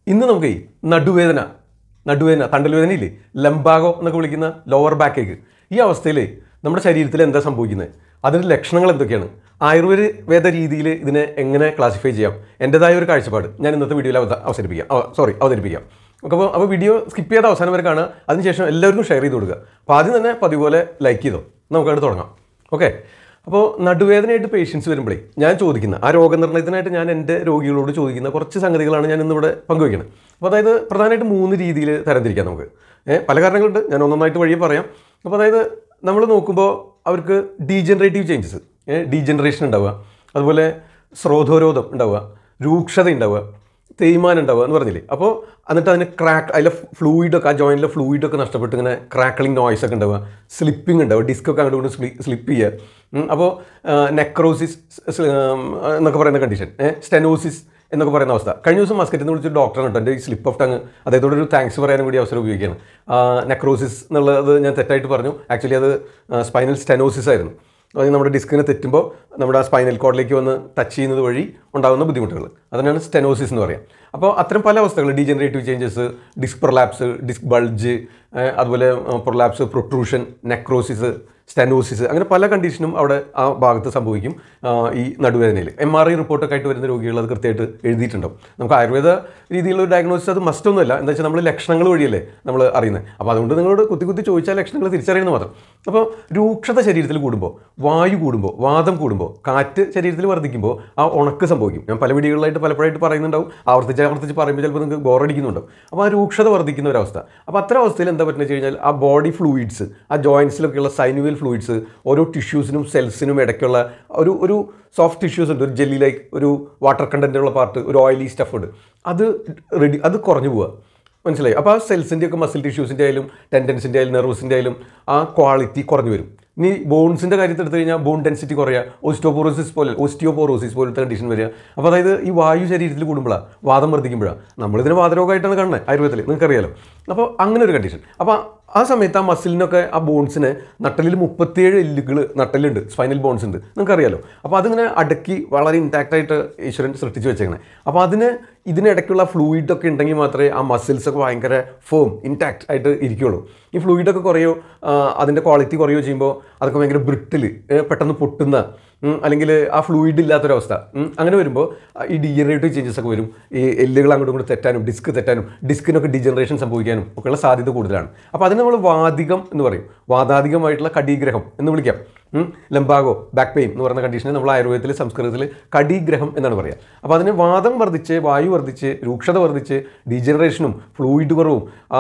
ഇന്ന് നമുക്ക് ഈ നടുവേദന നടുവേദന തണ്ടൽ ഇല്ലേ ലംബാഗോ എന്നൊക്കെ വിളിക്കുന്ന ലോവർ ബാക്ക് ഏക്ക് ഈ അവസ്ഥയിൽ നമ്മുടെ ശരീരത്തിൽ എന്താ സംഭവിക്കുന്നത് അതിൻ്റെ ലക്ഷണങ്ങൾ എന്തൊക്കെയാണ് ആയുർവേദ രീതിയിൽ ഇതിനെ എങ്ങനെ ക്ലാസിഫൈ ചെയ്യാം എൻ്റെതായ ഒരു കാഴ്ചപ്പാട് ഞാൻ ഇന്നത്തെ വീഡിയോയിൽ അവത അവതരിപ്പിക്കാം സോറി അവതരിപ്പിക്കാം അപ്പോൾ അപ്പോൾ വീഡിയോ സ്കിപ്പ് ചെയ്ത അവസാനം വരെ കാണുക അതിനുശേഷം എല്ലാവർക്കും ഷെയർ ചെയ്ത് കൊടുക്കുക അപ്പോൾ ആദ്യം തന്നെ പതിപോലെ ലൈക്ക് ചെയ്തോ നമുക്കവിടെ തുടങ്ങാം ഓക്കെ അപ്പോൾ നടുവേദനയായിട്ട് പേഷ്യൻസ് വരുമ്പോഴേ ഞാൻ ചോദിക്കുന്ന ആ രോഗനിർണയത്തിനായിട്ട് ഞാൻ എൻ്റെ രോഗികളോട് ചോദിക്കുന്ന കുറച്ച് സംഗതികളാണ് ഞാൻ ഇന്നിവിടെ പങ്കുവയ്ക്കുന്നത് അപ്പോൾ അതായത് പ്രധാനമായിട്ട് മൂന്ന് രീതിയിൽ തരംതിരിക്കാം നമുക്ക് ഏഹ് പല കാരണങ്ങളുണ്ട് ഞാൻ ഒന്നൊന്നായിട്ട് വഴിയെ പറയാം അപ്പോൾ അതായത് നമ്മൾ നോക്കുമ്പോൾ അവർക്ക് ഡീജനറേറ്റീവ് ചേഞ്ചസ് ഡീജനറേഷൻ ഉണ്ടാവുക അതുപോലെ സ്രോതോരോധം ഉണ്ടാവുക രൂക്ഷത ഉണ്ടാവുക തേയ്മാനം ഉണ്ടാവുക എന്ന് പറഞ്ഞില്ലേ അപ്പോൾ എന്നിട്ട് അതിന് ക്രാക്ക് അതിലെ ഫ്ലൂയിഡൊക്കെ ആ ജോയിൻറ്റിലെ ഫ്ലൂയിഡൊക്കെ നഷ്ടപ്പെട്ട് ഇങ്ങനെ ക്രാക്ലിംഗ് നോയ്സ് ഒക്കെ ഉണ്ടാവുക സ്ലിപ്പിംഗ് ഉണ്ടാവുക ഡിസ്കൊക്കെ അങ്ങോട്ട് കൊണ്ട് സ്ലി സ്ലിപ്പ് ചെയ്യുക അപ്പോൾ നെക്രോസിസ് എന്നൊക്കെ പറയുന്ന കണ്ടീഷൻ സ്റ്റെനോസിസ് എന്നൊക്കെ പറയുന്ന അവസ്ഥ കഴിഞ്ഞ ദിവസം മസ്കറ്റിൽ നിന്ന് വിളിച്ചൊരു ഡോക്ടറാണ് കേട്ടോ എൻ്റെ ഈ സ്ലിപ്പ് ഓഫ് ടങ് അദ്ദേഹത്തോട് ഒരു താങ്ക്സ് പറയാനും കൂടി അവസരം ഉപയോഗിക്കുകയാണ് നെക്രോസിസ് എന്നുള്ളത് ഞാൻ തെറ്റായിട്ട് പറഞ്ഞു ആക്ച്വലി അത് സ്പൈനൽ സ്റ്റെനോസിസ് ആയിരുന്നു അതായത് നമ്മുടെ ഡിസ്കിനെ തെറ്റുമ്പോൾ നമ്മുടെ ആ സ്പൈനൽ കോഡിലേക്ക് വന്ന് ടച്ച് ചെയ്യുന്നത് വഴി ഉണ്ടാകുന്ന ബുദ്ധിമുട്ടുകൾ അതിനാണ് സ്റ്റെനോസിസ് എന്ന് പറയാം അപ്പോൾ അത്തരം പല അവസ്ഥകൾ degenerative changes disc prolapse disc bulge അതുപോലെ പ്രൊലാപ്സ് പ്രൊട്രൂഷൻ നെക്രോസിസ് സ്റ്റെനോസിസ് അങ്ങനെ പല കണ്ടീഷനും അവിടെ ആ ഭാഗത്ത് സംഭവിക്കും ആ, ഈ നടുവേദനയിൽ എം ആർ ഐ റിപ്പോർട്ടൊക്കെ ആയിട്ട് വരുന്ന രോഗികൾ അത് കൃത്യമായിട്ട് എഴുതിയിട്ടുണ്ടാവും നമുക്ക് ആയുർവേദ രീതിയിലുള്ള ഒരു ഡയഗ്നോസിസ് അത് മസ്റ്റ് ഒന്നുമല്ല എന്താ വെച്ചാൽ നമ്മൾ ലക്ഷണങ്ങൾ വഴിയല്ലേ നമ്മൾ അറിയുന്നത് അപ്പോൾ അതുകൊണ്ട് നിങ്ങളോട് കുത്തി കുത്തി ചോദിച്ചാൽ ലക്ഷണങ്ങൾ തിരിച്ചറിയുന്നത് മാത്രം അപ്പോൾ രൂക്ഷത ശരീരത്തിൽ കൂടുമ്പോൾ വായു കൂടുമ്പോൾ വാദം കൂടുമ്പോൾ കാറ്റ് ശരീരത്തിൽ വർദ്ധിക്കുമ്പോൾ ആ ഉണക്ക് സംഭവിക്കും ഞാൻ പല വീഡിയോകളിലായിട്ട് പലപ്പോഴായിട്ട് പറയുന്നുണ്ടാവും ആവർത്തിച്ച് ആവർത്തിച്ച് പറയുമ്പോൾ ചിലപ്പോൾ നിങ്ങൾക്ക് ബോറടിക്കുന്നുണ്ടാവും അപ്പോൾ ആ രൂക്ഷത വർദ്ധിക്കുന്ന ഒരു അവസ്ഥ അപ്പോൾ അത്തരം അവസ്ഥയിൽ എന്താ പറ്റുന്നത് വെച്ച് കഴിഞ്ഞാൽ ആ ബോഡി ഫ്ലൂയിഡ്സ് ആ ജോയിൻസിലൊക്കെയുള്ള സൈനുവൽ ഫ്ലൂയിഡ്സ് ഓരോ ടിഷ്യൂസിനും സെൽസിനും ഇടയ്ക്കുള്ള ഒരു ഒരു സോഫ്റ്റ് ടിഷ്യൂസ് ഉണ്ട് ഒരു ജെല്ലി ലൈക്ക് ഒരു വാട്ടർ കണ്ടൻറ്റുള്ള പാർട്ട് ഒരു ഓയിലി സ്റ്റഫ് ഉണ്ട് അത് റെഡി അത് കുറഞ്ഞു പോവുക മനസ്സിലായി അപ്പോൾ ആ സെൽസിൻ്റെ ഒക്കെ മസിൽ ടിഷ്യൂസിൻ്റെ ആയാലും ടെൻഡൻസിൻ്റെ ആയാലും നെർവസിൻ്റെ ആയാലും ആ ക്വാളിറ്റി കുറഞ്ഞു വരും ഇനി ബോൺസിൻ്റെ കാര്യത്തിൽ എടുത്തു കഴിഞ്ഞാൽ ബോൺ ഡെൻസിറ്റി കുറയുക ഓസ്റ്റോപോറോസിസ് പോലെ ഓസ്റ്റിയോപോറോസിസ് പോലത്തെ കണ്ടീഷൻ വരിക അപ്പോൾ അതായത് ഈ വായു ശരീരത്തിൽ കൂടുമ്പോഴാണ് വാദം വർദ്ധിക്കുമ്പോഴാണ് നമ്മളിതിനെ വാദരോഗമായിട്ടാണ് കാണുന്നത് ആയുർവേദത്തിൽ നിങ്ങൾക്കറിയാലോ അപ്പോൾ അങ്ങനെ ഒരു കണ്ടീഷൻ അപ്പോൾ ആ സമയത്ത് ആ മസിലിനൊക്കെ ആ ബോൺസിന് നട്ടലിൽ മുപ്പത്തിയേഴ് എല്ലുകൾ നട്ടലുണ്ട് സ്പൈനൽ ബോൺസ് ഉണ്ട് നിങ്ങൾക്കറിയാലോ അപ്പോൾ അതിങ്ങനെ അടക്കി വളരെ ഇൻടാക്റ്റ് ആയിട്ട് ഈശ്വരൻ സൃഷ്ടിച്ച് വെച്ചേക്കണേ അപ്പോൾ അതിന് ഇതിനിടയ്ക്കുള്ള ഫ്ലൂയിഡ് ഒക്കെ ഉണ്ടെങ്കിൽ മാത്രമേ ആ മസിൽസ് ഒക്കെ ഭയങ്കര ഫേം ഇൻടാക്റ്റ് ആയിട്ട് ഇരിക്കുകയുള്ളൂ ഈ ഫ്ലൂയിഡൊക്കെ കുറയോ അതിൻ്റെ ക്വാളിറ്റി കുറയോ ചെയ്യുമ്പോൾ അതൊക്കെ ഭയങ്കര ബ്രിട്ടിൽ പെട്ടെന്ന് പൊട്ടുന്ന ഉം, അല്ലെങ്കിൽ ആ ഫ്ലൂയിഡ് ഇല്ലാത്തൊരവസ്ഥ ഉം, അങ്ങനെ വരുമ്പോൾ ആ, ഈ ഡീജനറേറ്റീവ് ചേഞ്ചസ് ഒക്കെ വരും ഈ എല്ലുകൾ അങ്ങോട്ടും ഇങ്ങോട്ട് തെറ്റാനും ഡിസ്ക് തെറ്റാനും ഡിസ്കിനൊക്കെ ഡീജനറേഷൻ സംഭവിക്കാനും ഒക്കെയുള്ള സാധ്യത കൂടുതലാണ് അപ്പോൾ അതിന് നമ്മൾ വാദികം എന്ന് പറയും വാതാധികമായിട്ടുള്ള കടീഗ്രഹം എന്ന് വിളിക്കാം ഉം, ലംബാഗോ ബാക്ക് പെയിൻ എന്ന് പറയുന്ന കണ്ടീഷനെ നമ്മൾ ആയുർവേദത്തിൽ സംസ്കൃതത്തിൽ കടീഗ്രഹം എന്നാണ് പറയുക അപ്പോൾ അതിന് വാദം വർദ്ധിച്ച് വായു വർദ്ധിച്ച് രൂക്ഷത വർദ്ധിച്ച് ഡീജനറേഷനും ഫ്ലൂയിഡ് കുറവും ആ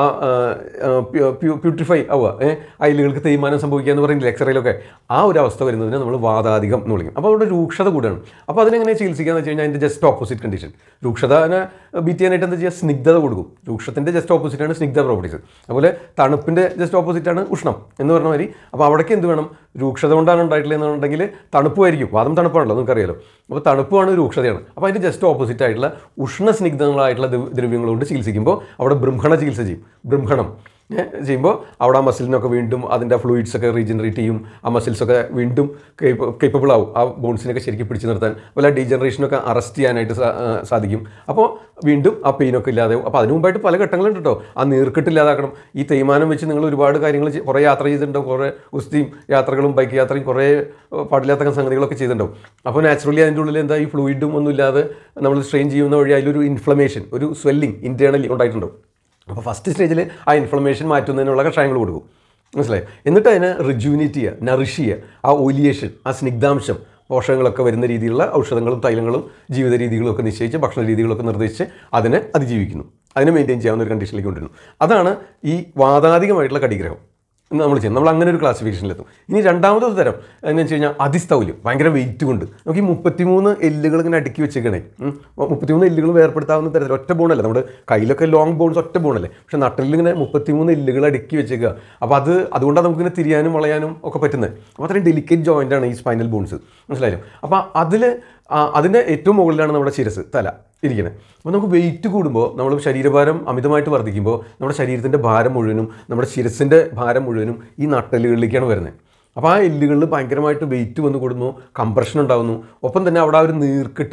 പ്യൂട്രിഫൈ ആവുക ഏഹ് ആ എല്ലുകൾക്ക് തേയ്മാനം സംഭവിക്കുക എന്ന് പറയുന്നില്ല എക്സ്റേയിലൊക്കെ ആ ഒരു അവസ്ഥ വരുന്നതിന് നമ്മൾ വാതാധികം എന്ന് വിളിക്കും അപ്പോൾ അവിടെ രൂക്ഷത കൂടുകയാണ് അപ്പോൾ അതിനെങ്ങനെ ചികിത്സിക്കാന്ന് വെച്ച് കഴിഞ്ഞാൽ അതിൻ്റെ ജസ്റ്റ് ഓപ്പോസിറ്റ് കണ്ടീഷൻ രൂക്ഷതനെ ബീറ്റ് ചെയ്യാനായിട്ട് എന്താ ചെയ്യുക സ്നിഗ്ധത കൊടുക്കും രൂക്ഷത്തിൻ്റെ ജസ്റ്റ് ഓപ്പോസിറ്റാണ് സ്നിഗ്ധ പ്രോപ്പർട്ടീസ് അതുപോലെ തണുപ്പിൻ്റെ ജസ്റ്റ് ഓപ്പോസിറ്റാണ് ഉഷ്ണം എന്ന് പറഞ്ഞ മാതിരി അപ്പോൾ അവിടേക്ക് എന്ത് വേണം രൂക്ഷത കൊണ്ടാണ് ഉണ്ടായിട്ടുള്ളത് എന്നുണ്ടെങ്കിൽ തണുപ്പുമായിരിക്കും വാദം തണുപ്പാണല്ലോ നിങ്ങൾക്കറിയാലോ അപ്പോൾ തണുപ്പാണ് രൂക്ഷതയാണ് അപ്പോൾ അതിൻ്റെ ജസ്റ്റ് ഓപ്പോസിറ്റ് ആയിട്ടുള്ള ഉഷ്ണ സ്നിഗ്ധങ്ങളായിട്ടുള്ള ദ്രവ- ദ്രവ്യങ്ങൾ കൊണ്ട് ചികിത്സിക്കുമ്പോൾ അവിടെ ബ്രഹ്മണ ചികിത്സ ചെയ്യും ബ്രഹ്മണം ഏ, ചെയ്യുമ്പോൾ അവിടെ ആ മസിലിനൊക്കെ വീണ്ടും അതിൻ്റെ ഫ്ലൂയിഡ്സ് ഒക്കെ റീജനറേറ്റ് ചെയ്യും ആ മസിൽസ് ഒക്കെ വീണ്ടും കേപ്പബിൾ ആവും ആ ബോൺസിനൊക്കെ ശരിക്കും പിടിച്ചു നിർത്താൻ അതുപോലെ ഡീജനറേഷനൊക്കെ അറസ്റ്റ് ചെയ്യാനായിട്ട് സാ- ആ, സാധിക്കും അപ്പോൾ വീണ്ടും ആ പെയിനൊക്കെ ഇല്ലാതെയും അപ്പോൾ അതിന് മുമ്പായിട്ട് പല ഘട്ടങ്ങളുണ്ട് കേട്ടോ ആ നീർക്കെട്ട് ഇല്ലാതാക്കണം ഈ തേയ്മാനം വെച്ച് നിങ്ങൾ ഒരുപാട് കാര്യങ്ങൾ ചെയ്- കുറേ യാത്ര ചെയ്തിട്ടുണ്ടാവും കുറേ ഗുസ്തിയും യാത്രകളും ബൈക്ക് യാത്രയും കുറേ ഏഹ്, പാടില്ലാത്ത സംഗതികളൊക്കെ ചെയ്തിട്ടുണ്ടാവും അപ്പോൾ നാച്ചുറലി അതിൻ്റെ ഉള്ളിൽ എന്താ ഈ ഫ്ലൂയിഡും ഒന്നും ഇല്ലാതെ നമ്മൾ സ്ട്രെയിൻ ചെയ്യുന്ന വഴി അതിലൊരു ഇൻഫ്ലമേഷൻ ഒരു സ്വെല്ലിംഗ് ഇൻറ്റേർണലി ഉണ്ടായിട്ടുണ്ടാവും അപ്പോൾ ഫസ്റ്റ് സ്റ്റേജിൽ ആ ഇൻഫ്ലമേഷൻ മാറ്റുന്നതിനുള്ള കഷായങ്ങൾ കൊടുക്കും മനസ്സിലായി എന്നിട്ട് അതിനെ റിജുവിനേറ്റ് ചെയ്യുക നറിഷ് ചെയ്യുക ആ ഒലിയേഷൻ ആ സ്നിഗ്ധാംശം പോഷകങ്ങളൊക്കെ വരുന്ന രീതിയിലുള്ള ഔഷധങ്ങളും തൈലങ്ങളും ജീവിത രീതികളും ഒക്കെ നിശ്ചയിച്ച് ഭക്ഷണ രീതികളൊക്കെ നിർദ്ദേശിച്ച് അതിനെ അതിജീവിക്കുന്നു അതിനെ മെയിൻറ്റെയിൻ ചെയ്യാവുന്ന ഒരു കണ്ടീഷനിലേക്ക് കൊണ്ടുവരുന്നു അതാണ് ഈ വാതാധികമായിട്ടുള്ള കടിഗ്രഹം എന്ന് നമ്മൾ ചെയ്യും നമ്മൾ അങ്ങനെ ഒരു ക്ലാസിഫിക്കേഷനിലെത്തും ഇനി രണ്ടാമത്തെ തരം എന്ന് വെച്ച് കഴിഞ്ഞാൽ അതിസ്ഥൗല്യം ഭയങ്കര വെയിറ്റ് കൊണ്ട് നമുക്ക് ഈ മുപ്പത്തിമൂന്ന് എല്ലുകൾ ഇങ്ങനെ അടുക്കി വെച്ചേക്കണേ ഉം. അപ്പോൾ മുപ്പത്തിമൂന്ന് എല്ലുകൾ വേർപ്പെടുത്താവുന്ന തരത്തിൽ ഒറ്റ ബോണല്ല നമ്മുടെ കയ്യിലൊക്കെ ലോങ് ബോൺസ് ഒറ്റ ബോണല്ലേ പക്ഷേ നട്ടലിൽ ഇങ്ങനെ മുപ്പത്തിമൂന്ന് എല്ലുകൾ അടുക്കി വെച്ചേക്കുക അപ്പോൾ അത് അതുകൊണ്ടാണ് നമുക്കിങ്ങനെ തിരിയാനും വളയാനും ഒക്കെ പറ്റുന്നത് അപ്പോൾ അത്രയും ഡെലിക്കേറ്റ് ജോയിൻ്റ് ആണ് ഈ സ്പൈനൽ ബോൺസ് മനസ്സിലായോ അപ്പോൾ അതിൽ അതിൻ്റെ ഏറ്റവും മുകളിലാണ് നമ്മുടെ ശിരസ് തല ഇരിക്കുന്നത് അപ്പോൾ നമുക്ക് വെയിറ്റ് കൂടുമ്പോൾ നമ്മൾ ശരീരഭാരം അമിതമായിട്ട് വർദ്ധിക്കുമ്പോൾ നമ്മുടെ ശരീരത്തിൻ്റെ ഭാരം മുഴുവനും നമ്മുടെ ശിരസിൻ്റെ ഭാരം മുഴുവനും ഈ നട്ടലുകളിലേക്കാണ് വരുന്നത് അപ്പോൾ ആ എല്ലുകളിൽ ഭയങ്കരമായിട്ട് വെയിറ്റ് വന്ന് കൂടുന്നു കംപ്രഷൻ ഉണ്ടാകുന്നു ഒപ്പം തന്നെ അവിടെ ആ ഒരു നീർക്കെട്ടും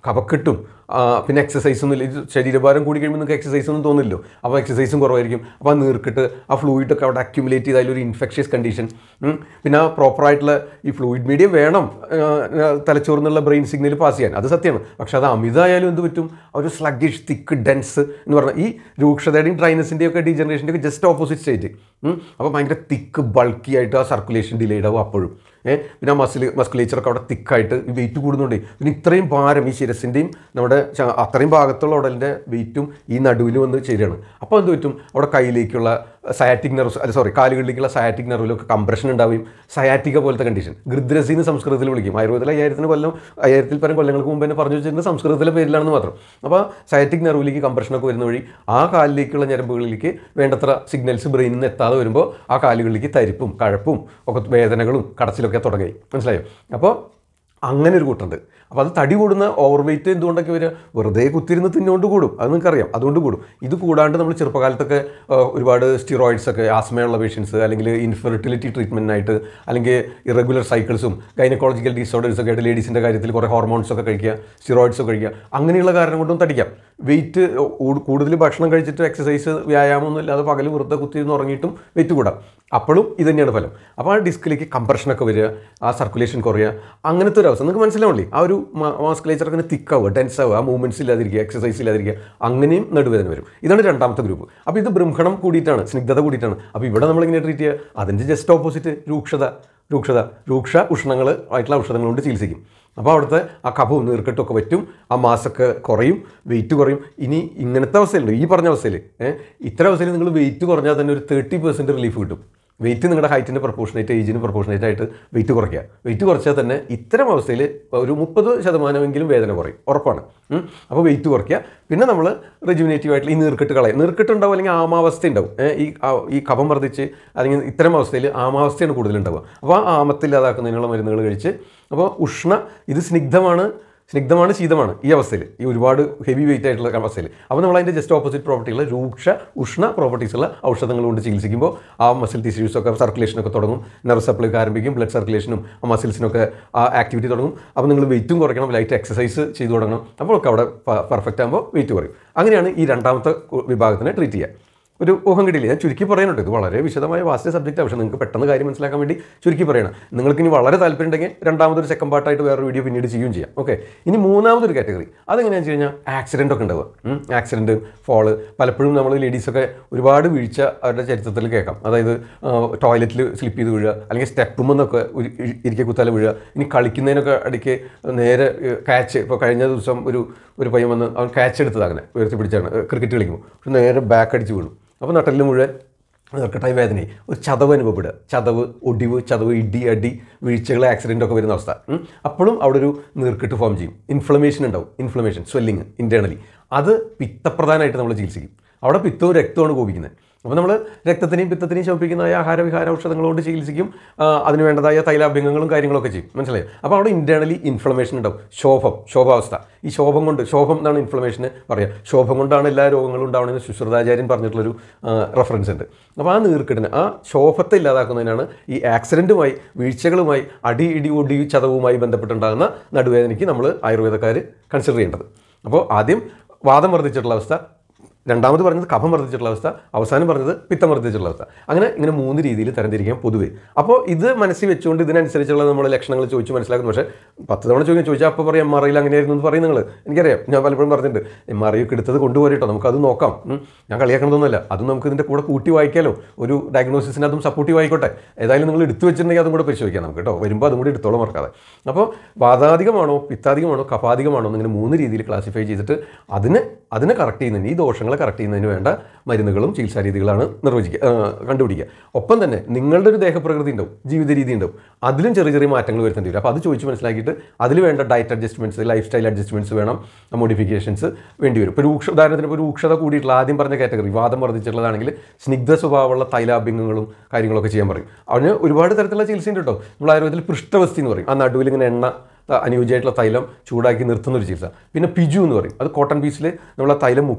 കഫക്കെട്ടും ആ, പിന്നെ എക്സസൈസ് ഒന്നും ഇല്ല ഇത് ശരീരഭാരം കൂടി കഴിയുമ്പോൾ നിങ്ങൾക്ക് എക്സസൈസ് ഒന്നും തോന്നില്ലല്ലോ അപ്പോൾ എക്സസൈസും കുറവായിരിക്കും അപ്പോൾ ആ നീർക്കിട്ട് ആ ഫ്ലൂയിഡ് ഒക്കെ അവിടെ അക്യുമുലേറ്റ് ചെയ്ത് അതിലൊരു ഇൻഫെക്ഷ്യസ് കണ്ടീഷൻ പിന്നെ ആ പ്രോപ്പറായിട്ടുള്ള ഈ ഫ്ലൂയിഡ് മീഡിയം വേണം തലച്ചോറിൽ നിന്നുള്ള ബ്രെയിൻ സിഗ്നൽ പാസ് ചെയ്യാൻ അത് സത്യമാണ് പക്ഷേ അത് അമിതമായാലും എന്ത് പറ്റും ആ ഒരു സ്ലഗിഷ് തിക്ക് ഡെൻസ് എന്ന് പറഞ്ഞാൽ ഈ രൂക്ഷതയുടെയും ഡ്രൈനസിൻ്റെയും ഒക്കെ ഡീജനറേഷൻ്റെ ഒക്കെ ജസ്റ്റ് ഓപ്പോസിറ്റ് സ്റ്റേറ്റ് അപ്പോൾ ഭയങ്കര തിക്ക് ബൾക്കി ആയിട്ട് ആ സർക്കുലേഷൻ ഡിലേഡ് ആവും അപ്പോഴും ഏഹ് പിന്നെ ആ മസിൽ മസ്കുലേച്ചറൊക്കെ അവിടെ തിക്കായിട്ട് ഈ വെയിറ്റ് കൂടുന്നുണ്ട് പിന്നെ ഇത്രയും ഭാരം ഈ ശിരസിൻ്റെയും നമ്മുടെ ച- അത്രയും ഭാഗത്തുള്ള ഉടലിൻ്റെ വെയിറ്റും ഈ നടുവിൽ വന്ന് ചേരുകയാണ് അപ്പോൾ എന്ത് പറ്റും അവിടെ കയ്യിലേക്കുള്ള സയാറ്റിക് നെർവ്സ് അല്ല സോറി കാലുകളിലേക്കുള്ള സയാറ്റിക് നെർവിലൊക്കെ കംപ്രഷൻ ഉണ്ടാവുകയും സയാറ്റിക പോലത്തെ കണ്ടീഷൻ ഗൃദ്രസി എന്ന് സംസ്കൃതത്തിൽ വിളിക്കും ആയുർവേദത്തിൽ അയ്യായിരത്തിന് കൊല്ലം അയ്യായിരത്തിൽ പരം കൊല്ലങ്ങൾക്ക് മുമ്പ് തന്നെ പറഞ്ഞു വെച്ചിരുന്നത് സംസ്കൃതത്തിലെ പേരിലാണെന്ന് മാത്രം അപ്പോൾ സയാറ്റിക് നെർവിലേക്ക് കംപ്രഷനൊക്കെ വരുന്ന വഴി ആ കാലിലേക്കുള്ള ഞരമ്പുകളിലേക്ക് വേണ്ടത്ര സിഗ്നൽസ് ബ്രെയിനിൽ നിന്ന് എത്താതെ വരുമ്പോൾ ആ കാലുകളിലേക്ക് തരിപ്പും കഴപ്പും ഒക്കെ വേദനകളും കടച്ചിലൊക്കെ തുടങ്ങി മനസ്സിലായോ അപ്പോൾ അങ്ങനെ ഒരു കൂട്ടുണ്ട് അപ്പോൾ അത് തടി കൂടുന്ന ഓവർ വെയിറ്റ് എന്തുകൊണ്ടൊക്കെ വരിക വെറുതെ കുത്തിരുന്ന് തിന്നുകൊണ്ട് കൂടും അത് നിങ്ങൾക്കറിയാം അതുകൊണ്ട് കൂടും ഇത് കൂടാണ്ട് നമ്മൾ ചെറുപ്പകാലത്തൊക്കെ ആ, ഒരുപാട് സ്റ്റിറോയിഡ്സ് ഒക്കെ ആസ്മയുള്ള പേഷ്യൻസ് അല്ലെങ്കിൽ ഇൻഫെർട്ടിലിറ്റി ട്രീറ്റ്മെൻറ്റിനായിട്ട് അല്ലെങ്കിൽ ഇറഗുലർ സൈക്കിൾസും ഗൈനക്കോളജിക്കൽ ഡിസോർഡേഴ്സ് ഒക്കെ ആയിട്ട് ലേഡീസിൻ്റെ കാര്യത്തിൽ കുറേ ഹോർമോൺസ് ഒക്കെ കഴിക്കുക സ്റ്റിറോയിഡ്സ് ഒക്കെ കഴിക്കുക അങ്ങനെയുള്ള കാരണം കൊണ്ടും തടിക്കാം വെയിറ്റ് കൂടുതൽ ഭക്ഷണം കഴിച്ചിട്ട് എക്സസൈസ് വ്യായാമമൊന്നും ഇല്ലാതെ പകൽ വെറുതെ കുത്തിയിരുന്ന് ഉറങ്ങിയിട്ടും വെയിറ്റ് കൂടാം അപ്പോഴും ഇത് തന്നെയാണ് ഫലം അപ്പോൾ ആ ഡിസ്കിലേക്ക് കംപ്രഷനൊക്കെ വരിക ആ സർക്കുലേഷൻ കുറയുക അങ്ങനത്തെ ഒരു അവസ്ഥ നിങ്ങൾക്ക് മനസ്സിലാവില്ലേ ആ ഒരു മാസ്കുലേച്ചർ അങ്ങനെ തിക്കാവുക ടെൻസ് ആവുക ആ മൂവ്മെൻറ്റ്സ് ഇല്ലാതിരിക്കുക എക്സസൈസ് ഇല്ലാതിരിക്കുക അങ്ങനെയും നടുവേദന വരും ഇതാണ് രണ്ടാമത്തെ ഗ്രൂപ്പ് അപ്പോൾ ഇത് ബൃംഹണം കൂടിയിട്ടാണ് സ്നിഗ്ധത കൂടിയിട്ടാണ് അപ്പോൾ ഇവിടെ നമ്മളിങ്ങനെ ട്രീറ്റ് ചെയ്യുക അതിൻ്റെ ജസ്റ്റ് ഓപ്പോസിറ്റ് രൂക്ഷത രൂക്ഷത രൂക്ഷ ഉഷ്ണങ്ങൾ ആയിട്ടുള്ള ഔഷധങ്ങൾ കൊണ്ട് ചികിത്സിക്കും അപ്പോൾ അവിടുത്തെ ആ കഫവും നീർക്കെട്ടൊക്കെ പറ്റും ആ മാസമൊക്കെ കുറയും വെയിറ്റ് കുറയും ഇനി ഇങ്ങനത്തെ അവസ്ഥയിലുണ്ട് ഈ പറഞ്ഞ അവസ്ഥയിൽ ഇത്തരം അവസ്ഥയിൽ നിങ്ങൾ വെയിറ്റ് കുറഞ്ഞാൽ തന്നെ ഒരു തേർട്ടി പെർസെൻറ്റ് റിലീഫ് കിട്ടും വെയിറ്റ് നിങ്ങളുടെ ഹൈറ്റിൻ്റെ പ്രപ്പോർഷനേറ്റ് ഏജിന് പ്രപ്പോർഷനേറ്റ് ആയിട്ട് വെയിറ്റ് കുറയ്ക്കുക വെയിറ്റ് കുറച്ചാൽ തന്നെ ഇത്തരം അവസ്ഥയിൽ ഒരു മുപ്പത് ശതമാനമെങ്കിലും വേദന കുറയും ഉറപ്പാണ് ഉം. അപ്പോൾ വെയിറ്റ് കുറയ്ക്കുക പിന്നെ നമ്മൾ റെജുവിനേറ്റീവ് ആയിട്ടുള്ള ഈ നീർക്കെട്ട് കളയും നീർക്കെട്ട് ഉണ്ടാവും അല്ലെങ്കിൽ ആമാവസ്ഥ ഉണ്ടാവും ഏ, ഈ ആ- ഈ കഫം വർദ്ധിച്ച് അല്ലെങ്കിൽ ഇത്തരം അവസ്ഥയിൽ ആമാവസ്ഥയാണ് കൂടുതലുണ്ടാവുക അപ്പോൾ ആ ആമത്ത് ഇല്ലാതാക്കുന്നതിനുള്ള മരുന്നുകൾ കഴിച്ച് അപ്പോൾ ഉഷ്ണ ഇത് സ്നിഗ്ധമാണ് സ്നിഗ്ധമാണ് ശീതമാണ് ഈ അവസ്ഥയിൽ ഈ ഒരുപാട് ഹെവി വെയിറ്റ് ആയിട്ടുള്ള അവസ്ഥയിൽ അപ്പോൾ നമ്മൾ അതിൻ്റെ ജസ്റ്റ് ഓപ്പോസിറ്റ് പ്രോപ്പർട്ടികൾ രൂക്ഷ ഉഷ്ണ പ്രോപ്പർട്ടീസ് ഉള്ള ഔഷധങ്ങൾ കൊണ്ട് ചികിത്സിക്കുമ്പോൾ ആ മസിൽ ടിഷ്യൂസൊക്കെ സർക്കുലേഷനൊക്കെ തുടങ്ങും നെർവ് സപ്ലൈ ഒക്കെ ആരംഭിക്കും ബ്ലഡ് സർക്കുലേഷനും ആ മസിൽസിനൊക്കെ ആ ആക്ടിവിറ്റി തുടങ്ങും അപ്പോൾ നിങ്ങൾ വെയിറ്റും കുറയ്ക്കണം ലൈറ്റ് എക്സസൈസ് ചെയ്തു തുടങ്ങണം അപ്പോഴൊക്കെ അവിടെ പെർഫെക്റ്റ് ആകുമ്പോൾ വെയിറ്റ് കുറയും അങ്ങനെയാണ് ഈ രണ്ടാമത്തെ വിഭാഗത്തിനെ ട്രീറ്റ് ചെയ്യുക ഒരു ഊഹം കിട്ടിയില്ല ഞാൻ ചുരുക്കി പറയുന്നുണ്ട് ഇത് വളരെ വിശദമായ വാസ്റ്റ് സബ്ജക്റ്റാണ് പക്ഷേ നിങ്ങൾക്ക് പെട്ടെന്ന് കാര്യം മനസ്സിലാക്കാൻ വേണ്ടി ചുരുക്കി പറയണം നിങ്ങൾക്ക് ഇനി വളരെ താല്പര്യം ഉണ്ടെങ്കിൽ രണ്ടാമതൊരു സെക്കൻഡ് പാർട്ടായിട്ട് വേറൊരു വീഡിയോ പിന്നീട് ചെയ്യുകയും ചെയ്യാം ഓക്കെ ഇനി മൂന്നാമതൊരു കാറ്റഗറി അതെങ്ങനെയാണെന്ന് വെച്ച് കഴിഞ്ഞാൽ ആക്സിഡൻ്റ് ഒക്കെ ഉണ്ടാവുക ആക്സിഡൻറ്റ് ഫോള് പലപ്പോഴും നമ്മൾ ലേഡീസൊക്കെ ഒരുപാട് വീഴ്ച അവരുടെ ചരിത്രത്തിൽ കേൾക്കാം അതായത് ടോയ്ലറ്റിൽ സ്ലിപ്പ് ചെയ്ത് വീഴുക അല്ലെങ്കിൽ സ്റ്റെപ്പുമെന്നൊക്കെ ഇരിക്കെ കുത്താലെ വീഴുക ഇനി കളിക്കുന്നതിനൊക്കെ ഇടയ്ക്ക് നേരെ ക്യാച്ച് ഇപ്പോൾ കഴിഞ്ഞ ദിവസം ഒരു ഒരു പയ്യൻ വന്ന് അവൻ ക്യാച്ച് എടുത്തത് അങ്ങനെ ഉയർത്തി പിടിച്ചാണ് ക്രിക്കറ്റ് കളിക്കുമ്പോൾ പക്ഷെ നേരെ ബാക്ക് അടിച്ച് വീണു അപ്പോൾ നട്ടലിൽ മുഴുവൻ നീർക്കെട്ടായി വേദനയായി ഒരു ചതവ് അനുഭവപ്പെടുക ചതവ് ഒടിവ് ചതവ് ഇടി അടി വീഴ്ചകൾ ആക്സിഡൻ്റ് ഒക്കെ വരുന്ന അവസ്ഥ ഉം. അപ്പോഴും അവിടെ ഒരു നീർക്കെട്ട് ഫോം ചെയ്യും ഇൻഫ്ലമേഷൻ ഉണ്ടാവും ഇൻഫ്ലമേഷൻ സ്വെല്ലിങ് ഇൻറ്റേർണലി അത് പിത്തപ്രധാനമായിട്ട് നമ്മൾ ചികിത്സിക്കും അവിടെ പിത്തവും രക്തമാണ് കോപിക്കുന്നത് അപ്പോൾ നമ്മൾ രക്തത്തിനെയും പിത്തത്തിനെയും ശമിപ്പിക്കുന്നതായ ആഹാരവിഹാര ഔഷധങ്ങൾ കൊണ്ട് ചികിത്സിക്കും ആ, അതിന് വേണ്ടതായ തൈലാഭ്യങ്ങളും കാര്യങ്ങളൊക്കെ ചെയ്യും മനസ്സിലായോ അപ്പോൾ അവിടെ ഇൻറ്റേർണലി ഇൻഫ്ലമേഷൻ ഉണ്ടാവും ശോഭം ശോഭാവസ്ഥ ഈ ശോഭം കൊണ്ട് ശോഭം എന്നാണ് ഇൻഫ്ലമേഷന് പറയുക ശോഭം കൊണ്ടാണ് എല്ലാ രോഗങ്ങളും ഉണ്ടാവുന്നതെന്ന് സുശ്രുതാചാര്യൻ പറഞ്ഞിട്ടുള്ളൊരു റെഫറൻസ് ഉണ്ട് അപ്പോൾ ആ നീർക്കെട്ടിന് ആ ശോഭത്തെ ഇല്ലാതാക്കുന്നതിനാണ് ഈ ആക്സിഡൻറ്റുമായി വീഴ്ചകളുമായി അടി ഇടി ഒടി ചതവുമായി ബന്ധപ്പെട്ടുണ്ടാകുന്ന നടുവേദനയ്ക്ക് നമ്മൾ ആയുർവേദക്കാർ കൺസിഡർ ചെയ്യേണ്ടത് അപ്പോൾ ആദ്യം വാദം വർദ്ധിച്ചിട്ടുള്ള അവസ്ഥ രണ്ടാമത് പറഞ്ഞത് കഫം വർദ്ധിച്ചിട്ടുള്ള അവസ്ഥ അവസാനം പറഞ്ഞത് പിത്തം വർദ്ധിച്ചിട്ടുള്ള അവസ്ഥ അങ്ങനെ ഇങ്ങനെ മൂന്ന് രീതിയിൽ തരംതിരിക്കാം പൊതുവേ അപ്പോൾ ഇത് മനസ്സിൽ വെച്ചുകൊണ്ട് ഇതിനനുസരിച്ചുള്ള നമ്മൾ ലക്ഷണങ്ങൾ ചോദിച്ച് മനസ്സിലാക്കുന്നു പക്ഷേ പത്ത് തവണ ചോദിക്കാൻ ചോദിച്ചാൽ അപ്പോൾ പറയാം എം ആർ ഐയിൽ അങ്ങനെയായിരുന്നു എന്ന് പറയും നിങ്ങൾ എനിക്കറിയാം ഞാൻ പലപ്പോഴും പറഞ്ഞിട്ടുണ്ട് എം ആർ ഐ ഒക്കെ എടുത്തത് കൊണ്ടുപോരിട്ടോ നമുക്കത് നോക്കാം ഉം. ഞാൻ കളിയാക്കണതൊന്നുമല്ല അതും നമുക്ക് ഇതിൻ്റെ കൂടെ കൂട്ടി വായിക്കാലോ ഒരു ഡയഗ്നോസിസിന് അതും സപ്പോർട്ടീവ് ആയിക്കോട്ടെ ഏതായാലും നിങ്ങൾ എടുത്തു വെച്ചിട്ടുണ്ടെങ്കിൽ അതും കൂടെ പരിശോധിക്കാം നമുക്ക് കേട്ടോ വരുമ്പോൾ അതും കൂടി എടുത്തോളം മറക്കാതെ അപ്പോൾ വാതാധികമാണോ പിത്താധികമാണോ കഫാധികമാണോ എന്നിങ്ങനെ മൂന്ന് രീതിയിൽ ക്ലാസിഫൈ ചെയ്തിട്ട് അതിന് അതിനെ കറക്റ്റ് ചെയ്യുന്നതിന് ഈ ദോഷങ്ങളെ കറക്റ്റ് ചെയ്യുന്നതിന് വേണ്ട മരുന്നുകളും ചികിത്സാ രീതികളാണ് നിർവചിക്കുക ആ, കണ്ടുപിടിക്കുക ഒപ്പം തന്നെ നിങ്ങളുടെ ഒരു ദേഹപ്രകൃതി ഉണ്ടാവും ജീവിത രീതി ഉണ്ടാവും അതിലും ചെറിയ ചെറിയ മാറ്റങ്ങൾ വരുത്തേണ്ടി വരും അപ്പോൾ അത് ചോദിച്ച് മനസ്സിലാക്കിയിട്ട് അതിൽ വേണ്ട diet adjustments lifestyle adjustments വേണം മോഡിഫിക്കേഷൻസ് വേണ്ടി വരും ഇപ്പോൾ രൂക്ഷ ഉദാഹരണത്തിന് ഇപ്പോൾ രൂക്ഷത കൂടിയിട്ടുള്ള ആദ്യം പറഞ്ഞ കാറ്റഗറി വാദം വർദ്ധിച്ചിട്ടുള്ളതാണെങ്കിൽ സ്നിഗ്ധ സ്വഭാവമുള്ള തൈലാഭ്യങ്ങളും കാര്യങ്ങളൊക്കെ ചെയ്യാൻ പറയും അതിന് ഒരുപാട് തരത്തിലുള്ള ചികിത്സയുണ്ട് കേട്ടോ നമ്മൾ ആയുർവേദത്തിൽ പൃഷ്ഠവസ്തി എന്ന് പറയും ആ നടുവിൽ ഇങ്ങനെ എണ്ണ ത- അനുയോജ്യമായിട്ടുള്ള തൈലം ചൂടാക്കി നിർത്തുന്ന ഒരു ചികിത്സ പിന്നെ പിജു എന്ന് പറയും അത് കോട്ടൺ പീസിൽ നമ്മൾ ആ തൈലം മുക്കി